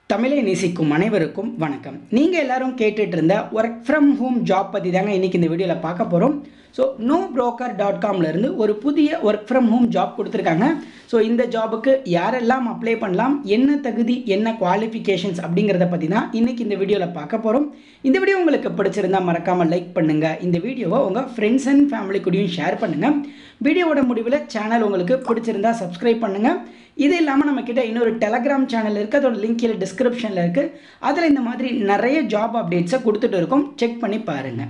தமிழை நேசிக்கும் அனைவருக்கும் வணக்கம் நீங்கள் எல்லாரும் கேட்டுட்டு இருந்த ஒர்க் ஃப்ரம் ஹோம் ஜாப் பற்றி தாங்க இன்றைக்கி இந்த வீடியோவில் பார்க்க போகிறோம் ஸோ நோ broker டாட் காம்லேருந்து ஒரு புதிய ஒர்க் ஃப்ரம் ஹோம் ஜாப் கொடுத்துருக்காங்க ஸோ இந்த ஜாபுக்கு யாரெல்லாம் அப்ளை பண்ணலாம் என்ன தகுதி என்ன குவாலிஃபிகேஷன்ஸ் அப்படிங்கிறத பற்றி தான் இன்றைக்கி இந்த வீடியோவில் பார்க்க போகிறோம் இந்த வீடியோ உங்களுக்கு பிடிச்சிருந்தா மறக்காமல் லைக் பண்ணுங்கள் இந்த வீடியோவை உங்கள் ஃப்ரெண்ட்ஸ் அண்ட் ஃபேமிலி கூடயும் ஷேர் பண்ணுங்கள் வீடியோவோட முடிவில் சேனல் உங்களுக்கு பிடிச்சிருந்தா சப்ஸ்கிரைப் பண்ணுங்கள் இது இல்லாமல் நம்மக்கிட்ட இன்னொரு டெலகிராம் சேனல் இருக்குது அதோட லிங்க் கீழே டிஸ்கிரிப்ஷனில் இருக்குது அதில் இந்த மாதிரி நிறைய ஜாப் அப்டேட்ஸை கொடுத்துட்டு இருக்கோம் செக் பண்ணி பாருங்கள்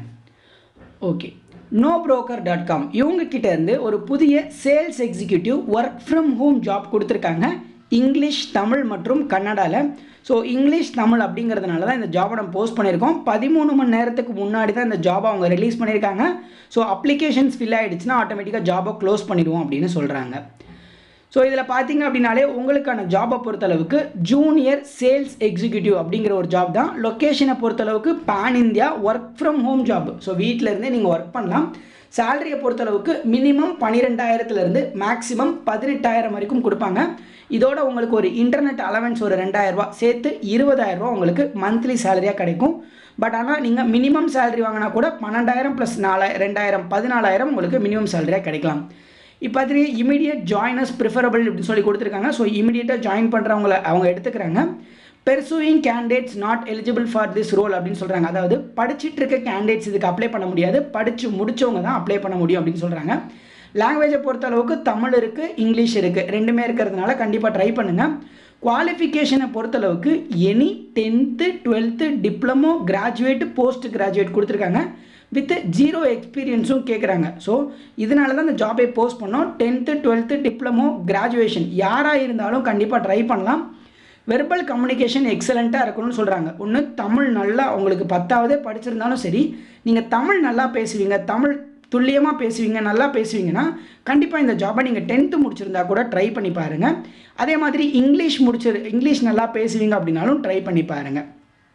okay no broker dot com இவங்கக்கிட்ட இருந்து ஒரு புதிய sales executive work from home job கொடுத்துருக்காங்க இங்கிலீஷ் தமிழ் மற்றும் கன்னடாவில் ஸோ இங்கிலீஷ் தமிழ் அப்படிங்கிறதுனால தான் இந்த ஜாபை நம்ம போஸ்ட் பண்ணியிருக்கோம் பதிமூணு மணி நேரத்துக்கு முன்னாடி தான் இந்த ஜாபை அவங்க ரிலீஸ் பண்ணியிருக்காங்க ஸோ அப்ளிகேஷன்ஸ் ஃபில் ஆகிடுச்சுன்னா ஆட்டோமேட்டிக்காக ஜாபை க்ளோஸ் பண்ணிடுவோம் அப்படின்னு சொல்கிறாங்க ஸோ இதில் பார்த்தீங்க அப்படின்னாலே உங்களுக்கான ஜாபை பொறுத்தளவுக்கு ஜூனியர் சேல்ஸ் எக்ஸிக்யூட்டிவ் அப்படிங்கிற ஒரு ஜாப் தான் லொக்கேஷனை பொறுத்தளவுக்கு pan India work from home job so வீட்டில் இருந்தே நீங்கள் ஒர்க் பண்ணலாம் சேலரியை பொறுத்தளவுக்கு மினிமம் பன்னிரெண்டாயிரத்துலேருந்து மேக்ஸிமம் பதினெட்டாயிரம் வரைக்கும் கொடுப்பாங்க இதோட உங்களுக்கு ஒரு இன்டர்நெட் அலவன்ஸ் ஒரு ரெண்டாயிரரூபா சேர்த்து இருபதாயிரரூபா உங்களுக்கு மந்த்லி சேலரியாக கிடைக்கும் பட் ஆனால் நீங்கள் மினிமம் சேலரி வாங்கினா கூட பன்னெண்டாயிரம் ப்ளஸ் நாலாயிரம் ரெண்டாயிரம் பதினாலாயிரம் உங்களுக்கு மினிமம் சேலரியாக கிடைக்கலாம் இப்போ பார்த்தீங்கன்னா இமீடியட் ஜாயினஸ் ப்ரிஃபரபிள் அப்படின்னு சொல்லி கொடுத்துருக்காங்க ஸோ இமீடியட்டாக ஜாயின் பண்ணுறவங்கள அவங்க எடுத்துக்கிறாங்க pursuing candidates not eligible for this role அப்படின்னு சொல்கிறாங்க அதாவது படிச்சுட்டு இருக்க கேண்டிடேட்ஸ் இதுக்கு அப்ளை பண்ண முடியாது படித்து முடிச்சவங்க தான் அப்ளை பண்ண முடியும் அப்படின்னு சொல்கிறாங்க லாங்குவேஜை பொறுத்த அளவுக்கு தமிழ் இருக்குது இங்கிலீஷ் இருக்குது ரெண்டுமே இருக்கிறதுனால கண்டிப்பாக ட்ரை பண்ணுங்கள் குவாலிஃபிகேஷனை பொறுத்தளவுக்கு any tenth twelfth diploma graduate post graduate கொடுத்துருக்காங்க வித் ஜீரோ எக்ஸ்பீரியன்ஸும் கேட்குறாங்க ஸோ இதனால தான் இந்த ஜாபை போஸ்ட் பண்ணோம் டென்த்து டுவெல்த்து டிப்ளமோ கிராஜுவேஷன் யாராக இருந்தாலும் கண்டிப்பாக ட்ரை பண்ணலாம் வெர்பல் கம்யூனிகேஷன் எக்ஸலண்ட்டாக இருக்கணும்னு சொல்கிறாங்க ஒன்று தமிழ் நல்லா உங்களுக்கு பத்தாவதே படிச்சிருந்தாலும் சரி நீங்கள் தமிழ் நல்லா பேசுவீங்க தமிழ் துல்லியமாக பேசுவீங்க நல்லா பேசுவீங்கன்னா கண்டிப்பாக இந்த ஜாபை நீங்கள் டென்த்து முடிச்சிருந்தா கூட ட்ரை பண்ணி பாருங்கள் அதே மாதிரி இங்கிலீஷ் முடிச்சிரு இங்கிலீஷ் நல்லா பேசுவீங்க அப்படின்னாலும் ட்ரை பண்ணி பாருங்கள்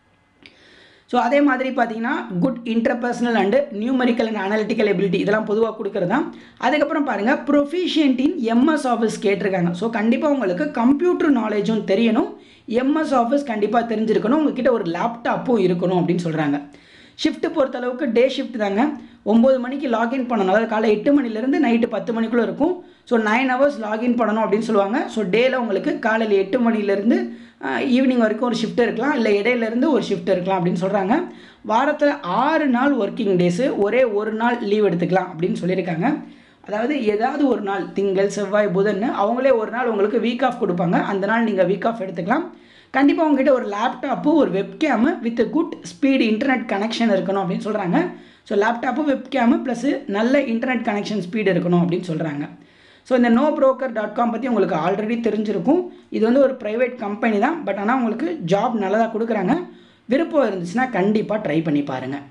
ஸோ அதே மாதிரி பார்த்தீங்கன்னா good interpersonal and numerical and analytical ability இதெல்லாம் பொதுவாக கொடுக்குறது தான் அதுக்கப்புறம் பாருங்கள் ப்ரொஃபிஷியன்ட் இன் எம்எஸ் ஆஃபீஸ் கேட்டிருக்காங்க ஸோ கண்டிப்பாக உங்களுக்கு கம்ப்யூட்டர் நாலேஜும் தெரியணும் எம்எஸ் ஆஃபீஸ் கண்டிப்பாக தெரிஞ்சிருக்கணும் உங்ககிட்ட ஒரு லேப்டாப்பும் இருக்கணும் அப்படின்னு சொல்கிறாங்க ஷிஃப்ட்டு பொறுத்தளவுக்கு டே ஷிஃப்ட் தாங்க ஒம்பது மணிக்கு லாகின் பண்ணணும் அதாவது காலை எட்டு மணிலேருந்து நைட்டு பத்து மணிக்குள்ளே இருக்கும் ஸோ நைன் ஹவர்ஸ் லாகின் பண்ணணும் அப்படின்னு சொல்லுவாங்க ஸோ டேயில் உங்களுக்கு காலையில் எட்டு மணிலேருந்து ஈவினிங் வரைக்கும் ஒரு ஷிஃப்ட் இருக்கலாம் இல்லை இடையிலேருந்து ஒரு ஷிஃப்ட் இருக்கலாம் அப்படின்னு சொல்கிறாங்க வாரத்தில் ஆறு நாள் ஒர்க்கிங் டேஸு ஒரே ஒரு நாள் லீவ் எடுத்துக்கலாம் அப்படின்னு சொல்லியிருக்காங்க அதாவது ஏதாவது ஒரு நாள் திங்கள் செவ்வாய் புதன் அவங்களே ஒரு நாள் உங்களுக்கு வீக் ஆஃப் கொடுப்பாங்க அந்த நாள் நீங்கள் வீக் ஆஃப் எடுத்துக்கலாம் கண்டிப்பாக உங்ககிட்ட ஒரு லேப்டாப்பு ஒரு webcam with good speed internet connection இருக்கணும் அப்படின்னு சொல்கிறாங்க ஸோ லேப்டாப்பு வெப்கேமு ப்ளஸ் நல்ல இன்டர்நெட் கனெக்ஷன் ஸ்பீடு இருக்கணும் அப்படின்னு சொல்கிறாங்க ஸோ இந்த நோ broker டாட் காம் பற்றி உங்களுக்கு ஆல்ரெடி தெரிஞ்சிருக்கும் இது வந்து ஒரு ப்ரைவேட் கம்பெனி தான் பட் ஆனால் உங்களுக்கு ஜாப் நல்லதாக கொடுக்குறாங்க விருப்பம் இருந்துச்சுன்னா கண்டிப்பாக ட்ரை பண்ணி பாருங்கள்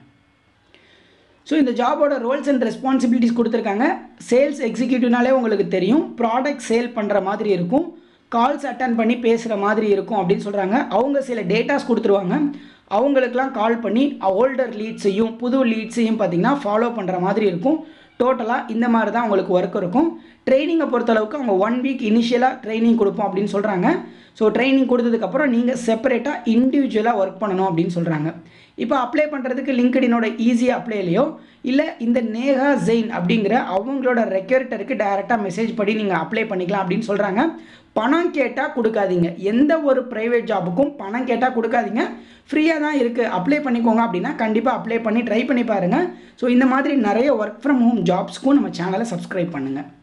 ஸோ இந்த ஜாபோட ரோல்ஸ் அண்ட் ரெஸ்பான்சிபிலிட்டிஸ் கொடுத்துருக்காங்க சேல்ஸ் எக்ஸிக்யூட்டிவ்னாலே உங்களுக்கு தெரியும் ப்ராடக்ட் சேல் பண்ணுற மாதிரி இருக்கும் கால்ஸ் அட்டன் பண்ணி பேசுகிற மாதிரி இருக்கும் அப்படின்னு சொல்கிறாங்க அவங்க சில டேட்டாஸ் கொடுத்துருவாங்க அவங்களுக்கெல்லாம் கால் பண்ணி ஓல்டர் லீட்ஸையும் புது லீட்ஸையும் பார்த்தீங்கன்னா ஃபாலோ பண்ணுற மாதிரி இருக்கும் டோட்டலாக இந்த மாதிரி தான் உங்களுக்கு ஒர்க் இருக்கும் ட்ரைனிங்கை பொறுத்தளவுக்கு அவங்க ஒன் வீக் இனிஷியலாக ட்ரைனிங் கொடுப்போம் அப்படின்னு சொல்கிறாங்க ஸோ ட்ரைனிங் கொடுத்ததுக்கப்புறம் நீங்கள் செப்பரேட்டாக இண்டிவிஜுவலாக ஒர்க் பண்ணணும் அப்படின்னு சொல்கிறாங்க இப்போ அப்ளை பண்ணுறதுக்கு லிங்க்டினோட ஈஸியாக அப்ளைலையோ இல்லை இந்த நேஹா ஜெயின் அப்படிங்கிற அவங்களோட ரெக்யூரேட்டருக்கு டைரெக்டாக மெசேஜ் படி நீங்கள் அப்ளை பண்ணிக்கலாம் அப்படின்னு சொல்கிறாங்க பணம் கேட்டால் கொடுக்காதீங்க எந்த ஒரு ப்ரைவேட் ஜாபுக்கும் பணம் கேட்டால் கொடுக்காதீங்க ஃப்ரீயாக தான் இருக்குது அப்ளை பண்ணிக்கோங்க அப்படின்னா கண்டிப்பாக அப்ளை பண்ணி ட்ரை பண்ணி பாருங்கள் ஸோ இந்த மாதிரி நிறைய ஒர்க் ஃப்ரம் ஹோம் ஜாப்ஸ்க்கும் நம்ம சேனலை சப்ஸ்கிரைப் பண்ணுங்கள்